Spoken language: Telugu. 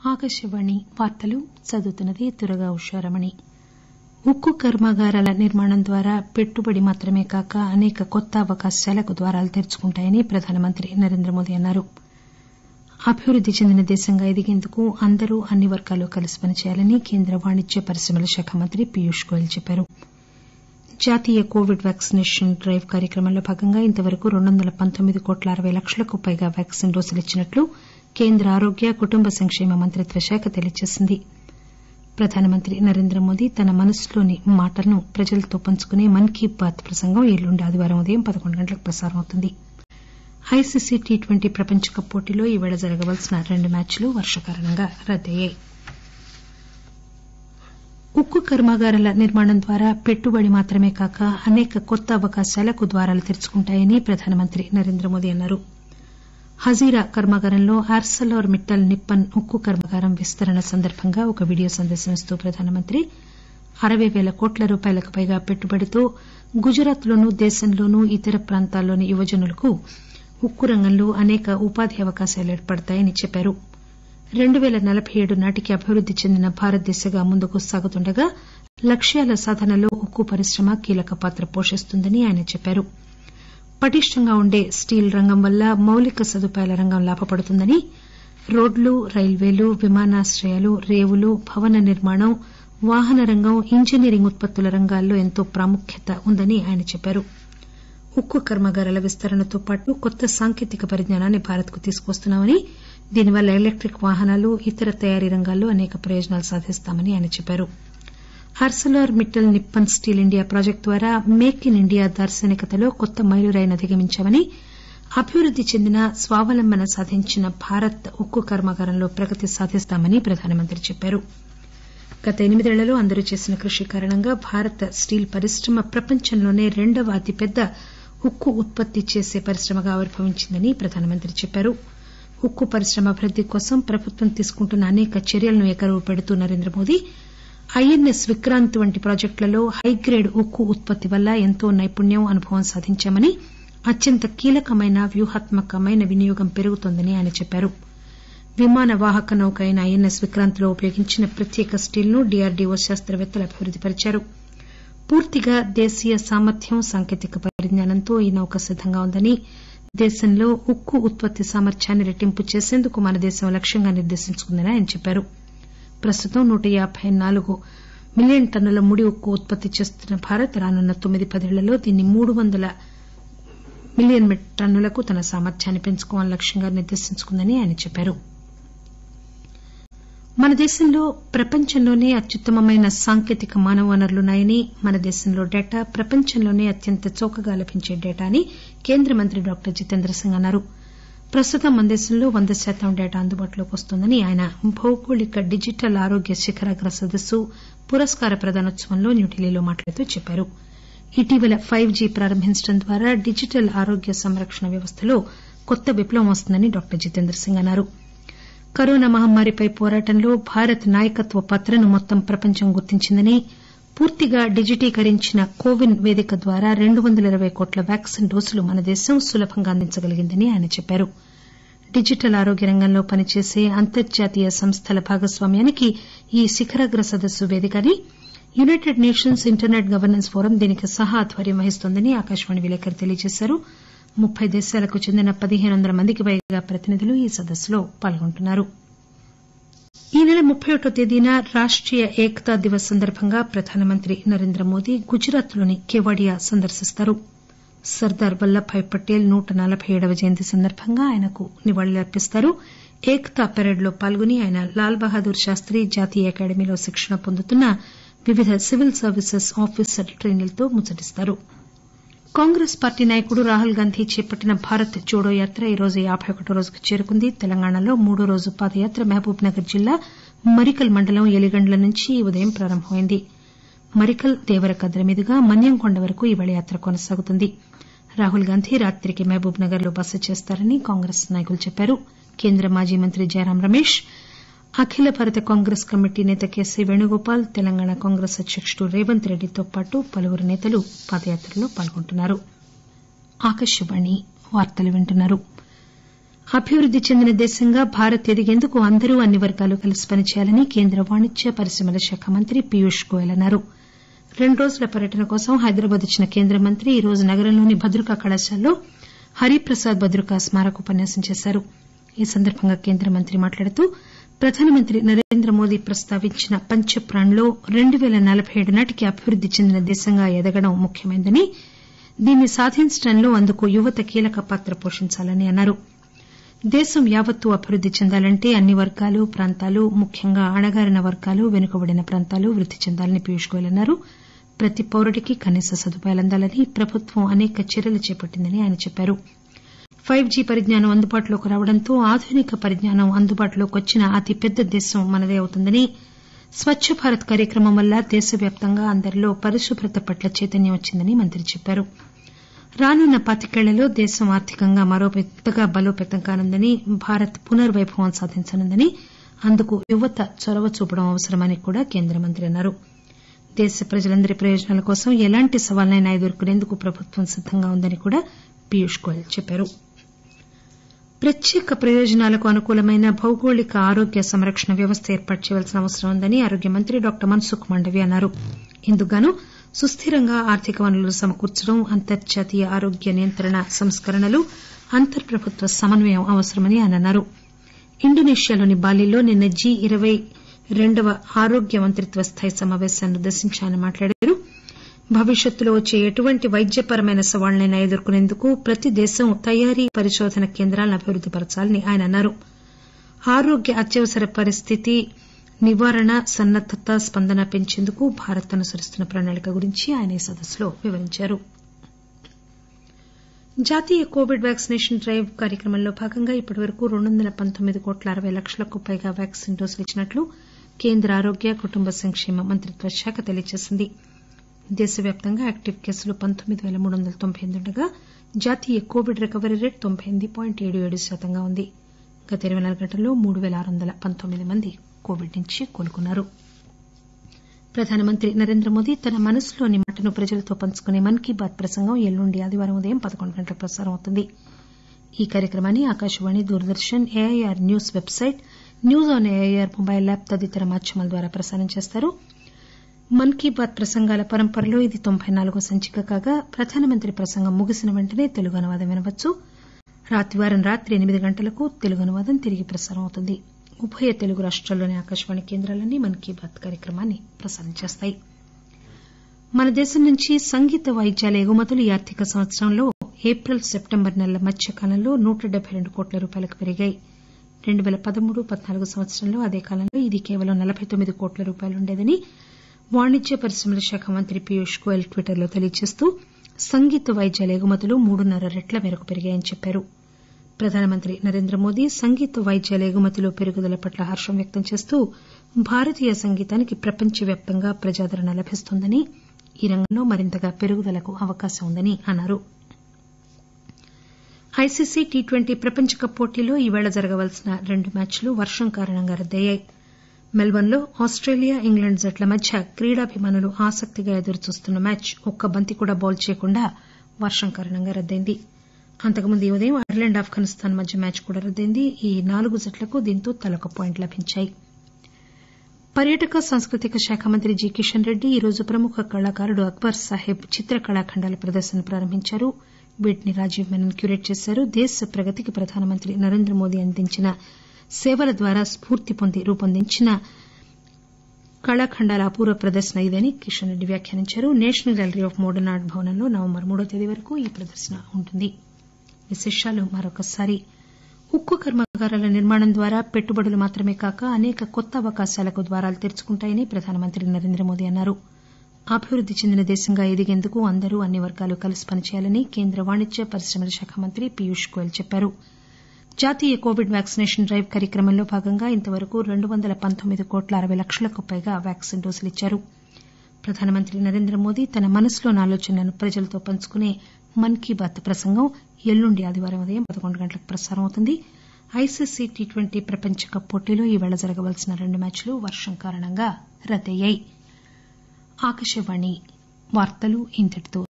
ఆకాశవాణి వార్తలు చదువుతున్నది దుర్గా ఉషారమణి ఉక్కు కర్మాగారాల నిర్మాణం ద్వారా పెట్టుబడి మాత్రమే కాక అనేక కొత్త అవకాశాలకు ద్వారాలు తెరుచుకుంటాయని ప్రధానమంత్రి నరేంద్రమోదీ అన్నారు అభివృద్ది చెందిన దేశంగా ఎదిగేందుకు అందరూ అన్ని వర్గాలు కలిసి పనిచేయాలని కేంద్ర వాణిజ్య పరిశ్రమల శాఖ మంత్రి పీయూష్ గోయల్ చెప్పారు జాతీయ కోవిడ్ వ్యాక్సినేషన్ డ్రెవ్ కార్యక్రమంలో భాగంగా ఇంతవరకు రెండు వందల పంతొమ్మిది కోట్ల అరవై లక్షలకు పైగా వ్యాక్సిన్ డోసులు ఇచ్చినట్లు కేంద్ర ఆరోగ్య కుటుంబ సంక్షేమ మంత్రిత్వ శాఖ తెలియజేసింది ప్రధానమంత్రి నరేంద్రమోదీ తన మనసులోని మాటలను ప్రజలతో పంచుకునే మన్ కీ బాత్ ప్రసంగం ఎల్లుండి ఆదివారం ఉదయం పదకొండు గంటలకు ప్రసారం అవుతుంది ఐసీసీ టీ ట్వంటీ ప్రపంచ కప్ పోటీలో ఈరోజు జరగవలసిన రెండు మ్యాచ్లు వర్షం కారణంగా రద్దయ్యాయి ఉక్కు కర్మాగారాల నిర్మాణం ద్వారా పెట్టుబడి మాత్రమే కాక అనేక కొత్త అవకాశాలకు ద్వారాలు తెరుచుకుంటాయని ప్రధానమంత్రి నరేంద్రమోదీ అన్నారు హజీరా కర్మాగారంలో ఆర్సెల్ఆర్ మిట్టల్ నిప్పన్ ఉక్కు కర్మాగారం విస్తరణ సందర్బంగా ఒక వీడియో సందేశం ఇస్తూ ప్రధానమంత్రి అరవై పేల కోట్ల రూపాయలకు పైగా పెట్టుబడితో గుజరాత్ లోనూ దేశంలోనూ ఇతర ప్రాంతాల్లోని యువజనులకు ఉక్కు రంగంలో అనేక ఉపాధి అవకాశాలు ఏర్పడతాయని చెప్పారు రెండు పేల నలబై ఏడు నాటికి అభివృద్ది చెందిన భారత్ దిశగా ముందుకు సాగుతుండగా లక్ష్యాల సాధనలో ఉక్కు పరిశ్రమ కీలక పాత్ర పోషిస్తుందని ఆయన చెప్పారు పటిష్టంగా ఉండే స్టీల్ రంగం వల్ల మౌలిక సదుపాయాల రంగం లాభపడుతుందని రోడ్లు రైల్వేలు విమానాశ్రయాలు రేవులు భవన నిర్మాణం వాహన రంగం ఇంజనీరింగ్ ఉత్పత్తుల రంగాల్లో ఎంతో ప్రాముఖ్యత ఉందని ఆయన చెప్పారు ఉక్కు కర్మాగారాల విస్తరణతో పాటు కొత్త సాంకేతిక పరిజ్ఞానాన్ని భారత్ కు తీసుకువస్తున్నామని దీనివల్ల ఎలక్టిక్ వాహనాలు ఇతర తయారీ రంగాల్లో అనేక ప్రయోజనాలు సాధిస్తామని ఆయన చెప్పారు Arcelor Mittal Nippon Steel India project ద్వారా మేక్ ఇన్ ఇండియా దార్శనికతలో కొత్త మైలురాయిని అధిగమించామని అభివృద్ది చెందిన స్వావలంబన సాధించిన భారత్ ఉక్కు కర్మాగారంలో ప్రగతి సాధిస్తామని ప్రధానమంత్రి చెప్పారు గత ఎనిమిదేళ్లలో అందరూ చేసిన కృషి కారణంగా భారత స్టీల్ పరిశ్రమ ప్రపంచంలోనే రెండవ అతిపెద్ద ఉక్కు ఉత్పత్తి చేసే పరిశ్రమగా ఆవిర్భవించిందని ప్రధానమంత్రి చెప్పారు ఉక్కు పరిశ్రమ అభివృద్ది కోసం ప్రభుత్వం తీసుకుంటున్న అనేక చర్యలను ఏకరువు పెడుతూ నరేంద్రమోదీ ఐఎన్ఎస్ విక్రాంత్ వంటి ప్రాజెక్టులలో హైగ్రేడ్ ఉక్కు ఉత్పత్తి వల్ల ఎంతో నైపుణ్యం అనుభవం సాధించామని అత్యంత కీలకమైన వ్యూహాత్మకమైన వినియోగం పెరుగుతోందని ఆయన చెప్పారు విమాన వాహక నౌక అయిన ఐఎన్ఎస్ విక్రాంత్ లో ఉపయోగించిన ప్రత్యేక స్టీల్ ను డీఆర్డీఓ శాస్తవేత్తలు అభివృద్ది పరిచారు పూర్తిగా దేశీయ సామర్థ్యం సాంకేతిక పరిజ్ఞానంతో ఈ నౌక సిద్దంగా ఉందని దేశంలో ఉక్కు ఉత్పత్తి సామర్థ్యాన్ని రెట్టింపు చేసేందుకు మన దేశం లక్ష్యంగా నిర్దేశించుకుందని ఆయన చెప్పారు ప్రస్తుతం నూట యాబై నాలుగు మిలియన్ టన్నుల ముడి ఉక్కు ఉత్పత్తి చేస్తున్న భారత్ రానున్న తొమ్మిది పదేళ్లలో దీన్ని మూడు వందల మిలియన్ టన్నులకు తన సామర్థ్యాన్ని పెంచుకోవాలని లక్ష్యంగా నిర్దేశించుకుందని ఆయన చెప్పారు మన దేశంలో ప్రపంచంలోనే అత్యుత్తమమైన సాంకేతిక మానవ వనరులున్నాయని మన దేశంలో డేటా ప్రపంచంలోనే అత్యంత చౌకగా లభించే డేటా అని కేంద్ర మంత్రి డాక్టర్ జితేంద్ర సింగ్ అన్నారు ప్రస్తుతం మన దేశంలో వంద శాతం డేటా అందుబాటులోకి వస్తోందని ఆయన భౌగోళిక డిజిటల్ ఆరోగ్య శిఖరాగ్ర సదస్సు పురస్కార ప్రదానోత్సవంలో న్యూఢిల్లీలో మాట్లాడుతూ చెప్పారు ఇటీవల ఫైవ్ జీ ప్రారంభించడం ద్వారా డిజిటల్ ఆరోగ్య సంరక్షణ వ్యవస్థలో కొత్త విప్లవం వస్తుందని డాక్టర్ జితేంద్ర సింగ్ అన్నారు కరోనా మహమ్మారిపై పోరాటంలో భారత్ నాయకత్వ పాత్రను మొత్తం ప్రపంచం గుర్తించిందని పూర్తిగా డిజిటీకరించిన కోవిన్ పేదిక ద్వారా రెండు వందల ఇరవై కోట్ల వ్యాక్సిన్ డోసులు మన దేశం సులభంగా అందించగలిగిందని ఆయన చెప్పారు డిజిటల్ ఆరోగ్య రంగంలో పనిచేసే అంతర్జాతీయ సంస్థల భాగస్వామ్యానికి ఈ శిఖరాగ్ర సదస్సు పేదిక అని United Nations Internet Governance Forum దీనికి సహా ఆధ్వర్యం వహిస్తోందని ఆకాశవాణి విలేకరి తెలియజేశారు ముప్పై దేశాలకు చెందిన పదిహేను వందల మందికి పైగా ప్రతినిధులు ఈ సదస్సులో పాల్గొంటున్నారు ఈ నెల ముప్పై ఒకటో తేదీన రాష్టీయ ఏకతా దివస్ సందర్భంగా ప్రధానమంత్రి నరేంద్రమోదీ గుజరాత్ లోని కేవాడియా సందర్శిస్తారు సర్దార్ వల్లభాయ్ పటేల్ నూట నలబై ఏడవ జయంతి సందర్భంగా ఆయనకు నివాళులర్పిస్తారు ఏకతా పెరేడ్ లో పాల్గొని ఆయన లాల్ బహదూర్ శాస్త్రి జాతీయ అకాడమీలో శిక్షణ పొందుతున్న వివిధ సివిల్ సర్వీసెస్ ఆఫీసర్ ట్రైనీలతో ముచ్చటిస్తారు కాంగ్రెస్ పార్టీ నాయకుడు రాహుల్ గాంధీ చేపట్టిన భారత్ జోడో యాత్ర ఈరోజు యాబై ఒకటో రోజుకు చేరుకుంది తెలంగాణలో మూడో రోజు పాదయాత్ర మహబూబ్ నగర్ జిల్లా మరికల్ మండలం ఎలిగండ్ల నుంచి ఈ ఉదయం ప్రారంభమైంది మరికల్ దేవరకద్ర మీదుగా మన్యంకొండ వరకు ఈవేళ యాత్ర కొనసాగుతుంది రాహుల్ గాంధీ రాత్రికి మహబూబ్ నగర్ లో బస చేస్తారని కాంగ్రెస్ నాయకులు చెప్పారు కేంద్ర మాజీ మంత్రి జయరాం రమేష్ అఖిల భారత కాంగ్రెస్ కమిటీ నేత కేసీ వేణుగోపాల్ తెలంగాణ కాంగ్రెస్ అధ్యకుడు రేవంత్ రెడ్డితో పాటు పలువురు నేతలు పాదయాత్రలో పాల్గొంటున్నారు అభివృద్ది చెందిన దేశంగా భారత్ ఎదిగేందుకు అందరూ అన్ని వర్గాలు కలిసి పనిచేయాలని కేంద్ర వాణిజ్య పరిశ్రమల శాఖ మంత్రి పీయూష్ గోయల్ అన్నారు రెండు రోజుల పర్యటన కోసం హైదరాబాద్ వచ్చిన కేంద్ర మంత్రి ఈ రోజు నగరంలోని భద్రకా కళాశాలలో హరిప్రసాద్ భద్రకా స్మారక ఉపన్యాసం చేశారు ఈ సందర్బంగా కేంద్ర మంత్రి మాట్లాడుతూ ప్రధానమంత్రి నరేంద్ర మోదీ ప్రస్తావించిన పంచప్రాణ్ లో రెండు పేల నలబై ఏడు నాటికి అభివృద్ది చెందిన దేశంగా ఎదగడం ముఖ్యమైనదని దీన్ని సాధించడంలో అందుకు యువత కీలక పాత్ర పోషించాలని అన్నారు దేశం యావత్తూ అభివృద్ది చెందాలంటే అన్ని వర్గాలు ప్రాంతాలు ముఖ్యంగా అణగారిన వర్గాలు వెనుకబడిన ప్రాంతాలు వృద్ది చెందాలని పీయూష్ గోయల్ అన్నారు ప్రతి పౌరుడికి కనీస సదుపాయాలు అందాలని ప్రభుత్వం అనేక చర్యలు చేపట్టిందని ఆయన చెప్పారు ఫైవ్ జీ పరిజ్ఞానం అందుబాటులోకి రావడంతో ఆధునిక పరిజ్ఞానం అందుబాటులోకి వచ్చిన అతిపెద్ద దేశం మనదే అవుతుందని స్వచ్చ భారత్ కార్యక్రమం వల్ల దేశవ్యాప్తంగా అందరిలో పరిశుభ్రత పట్ల చైతన్యం వచ్చిందని మంత్రి చెప్పారు రానున్న పాతికేళ్లలో దేశం ఆర్థికంగా మరో పెద్దగా బలోపేతం కానుందని భారత్ పునర్వైభవం సాధించనుందని అందుకు యువత చొరవ చూపడం అవసరమని కూడా కేంద్ర మంత్రి అన్నారు దేశ ప్రజలందరి ప్రయోజనాల కోసం ఎలాంటి సవాళ్లనైనా ఎదుర్కొనేందుకు ప్రభుత్వం సిద్దంగా ఉందని కూడా పీయూష్ గోయల్ చెప్పారు ప్రత్యేక ప్రయోజనాలకు అనుకూలమైన భౌగోళిక ఆరోగ్య సంరక్షణ వ్యవస్థ ఏర్పాటు చేయాల్సిన అవసరం ఉందని ఆరోగ్య మంత్రి డాక్టర్ మన్సుఖ్ మాండవ్య అన్నారు ఇందుకుగాను సుస్దిరంగా ఆర్థిక వనరులు సమకూర్చడం అంతర్జాతీయ ఆరోగ్య నియంత్రణ సంస్కరణలు అంతర్ ప్రభుత్వ సమన్వయం అవసరమని ఆయన అన్నారు ఇండోనేషియాలోని బాలీలో నిన్న జి ఇరవై రెండవ ఆరోగ్య మంత్రిత్వ స్థాయి సమాపేశాన్ని ఉద్దేశించి ఆయన మాట్లాడారు భవిష్యత్తులో వచ్చే ఎటువంటి వైద్యపరమైన సవాళ్లనైనా ఎదుర్కొనేందుకు ప్రతి దేశం తయారీ పరిశోధన కేంద్రాలను అభివృద్ది పరచాలని ఆయన అన్నారు ఆరోగ్య అత్యవసర పరిస్థితి నివారణ సన్నద్దత స్పందన పెంచేందుకు భారత్ అనుసరిస్తున్న ప్రణాళిక గురించి ఆయన ఈ సదస్సులో వివరించారు జాతీయ కోవిడ్ వ్యాక్సినేషన్ డ్రైవ్ కార్యక్రమంలో భాగంగా ఇప్పటివరకు రెండు వందల పంతొమ్మిది కోట్ల అరవై లక్షలకు పైగా వ్యాక్సిన్ డోసులు ఇచ్చినట్లు కేంద్ర ఆరోగ్య కుటుంబ సంక్షేమ మంత్రిత్వ శాఖ తెలియజేసింది దేశవ్యాప్తంగా యాక్టివ్ కేసులు పంతొమ్మిది పేల మూడు వందల తొంభై ఎనిమిది ఉండగా జాతీయ కోవిడ్ రికవరీ రేటు తొంభై ఎనిమిది పాయింట్ ఏడు ఏడు శాతంగా ఉంది గత ఇరవై నాలుగు గంటల్లో మూడు పేల ఆరు వందల పంతొమ్మిది మంది కోవిడ్ నుంచి కోలుకున్నారు ప్రధానమంత్రి నరేంద్ర మోదీ తన మనసులోని మాటను ప్రజలతో పంచుకునే మన్ కీ బాత్ ప్రసంగం ఎల్లుండి ఆదివారం ఉదయం పదకొండు గంటలకు ప్రసారం అవుతుంది ఈ కార్యక్రమాన్ని Akashvani Doordarshan AIR news website news on AIR mobile app తదితర మాధ్యమాల ద్వారా ప్రసారం చేస్తారు మన్ కీ బాత్ ప్రసంగాల పరంపరలో ఇది తొంభై నాలుగో సంచిక కాగా ప్రధానమంత్రి ప్రసంగం ముగిసిన వెంటనే తెలుగు అనువాదం వినవచ్చు ఆదివారం రాత్రి ఎనిమిది గంటలకు తెలుగు అనువాదం తిరిగి ప్రసారం అవుతుంది ఉభయ తెలుగు రాష్టాల్లోని ఆకాశవాణి కేంద్రాలన్నీ మన్ కీ బాత్ కార్యక్రమాన్ని ప్రసారం చేస్తాయి మన దేశం నుంచి సంగీత వాయిద్యాల ఎగుమతులు ఈ ఆర్థిక సంవత్సరంలో ఏప్రిల్ సెప్టెంబర్ నెలల మధ్య కాలంలో నూట డెబ్బై రెండు కోట్ల రూపాయలకు పెరిగాయి రెండు పేల పదమూడు పద్నాలుగు సంవత్సరంలో అదే కాలంలో ఇది కేవలం నలబై తొమ్మిది కోట్ల రూపాయలు ఉండేదని వాణిజ్య పరిశ్రమల శాఖ మంత్రి పీయూష్ గోయల్ ట్విట్టర్లో తెలియజేస్తూ సంగీత వాయిద్యాల ఎగుమతులు మూడున్నర రెట్ల మేరకు పెరిగాయని చెప్పారు ప్రధానమంత్రి నరేంద్ర మోదీ సంగీత వాయిద్యాల ఎగుమతిలో పెరుగుదల పట్ల హర్షం వ్యక్తం చేస్తూ భారతీయ సంగీతానికి ప్రపంచవ్యాప్తంగా ప్రజాదరణ లభిస్తోందని ఈ రంగంలో మరింతగా పెరుగుదలకు అవకాశం ఉందని అన్నారు ఐసీసీ టీ ట్వంటీ ప్రపంచ కప్ పోటీలో ఈవేళ జరగవలసిన రెండు మ్యాచ్లు వర్షం కారణంగా రద్దయ్యాయి మెల్బోర్న్ లో ఆస్టేలియా ఇంగ్లాండ్ జట్ల మధ్య క్రీడాభిమానులు ఆసక్తిగా ఎదురుచూస్తున్న మ్యాచ్ ఒక్క బంతి కూడా బౌల్ చేయకుండా వర్షం కారణంగా రద్దయింది అంతకుముందు ఈ ఉదయం ఐర్లాండ్ ఆఫ్ఘనిస్తాన్ మధ్య మ్యాచ్ కూడా రద్దయింది ఈ నాలుగు జట్లకు దీంతో తలొక పాయింట్ లభించాయి పర్యాటక సాంస్కృతిక శాఖ మంత్రి జి కిషన్ రెడ్డి ఈరోజు ప్రముఖ కళాకారుడు అక్బర్ సాహెబ్ చిత్ర కళాఖండాల ప్రదర్శన ప్రారంభించారు వీటిని రాజీవ్ మెనన్ క్యూరేట్ చేశారు దేశ ప్రగతికి ప్రధానమంత్రి నరేంద్ర మోదీ అందించిన సేవల ద్వారా స్పూర్తి పొంది రూపొందించిన కళాఖండాల అపూర్వ ప్రదర్శన ఇదని కిషన్ రెడ్డి వ్యాఖ్యానించారు National Gallery of Modern Art భవనంలో నవంబర్ మూడో తేదీ వరకు ఈ ప్రదర్శన ఉంటుంది విశేషాలు మరొకసారి ఉక్కు కర్మాగారాల నిర్మాణం ద్వారా పెట్టుబడులు మాత్రమే కాక అనేక కొత్త అవకాశాలకు ద్వారాలు తెరుచుకుంటాయని ప్రధానమంత్రి నరేంద్ర మోదీ అన్నారు అభివృద్ది చెందిన దేశంగా ఎదిగేందుకు అందరూ అన్ని వర్గాలు కలిసి పనిచేయాలని కేంద్ర వాణిజ్య పరిశ్రమల శాఖ మంత్రి పీయూష్ గోయల్ చెప్పారు జాతీయ కోవిడ్ వ్యాక్సినేషన్ డ్రైవ్ కార్యక్రమంలో భాగంగా ఇంతవరకు రెండు వందల పంతొమ్మిది కోట్ల అరవై లక్షలకు పైగా వ్యాక్సిన్ డోసులు ఇచ్చారు ప్రధానమంత్రి నరేంద్ర మోదీ తన మనసులోని ఆలోచనలను ప్రజలతో పంచుకునే మన్ కీ బాత్ ప్రసంగం ఎల్లుండి ఆదివారం ఉదయం పదకొండు గంటలకు ప్రసారం అవుతుంది ఐసీసీ టీ ట్వంటీ ప్రపంచ కప్ పోటీలో ఈవేళ జరగవలసిన రెండు మ్యాచ్లు వర్షం కారణంగా రద్దయ్యాయి ఆకాశవాణి వార్తలు ఇంతటితో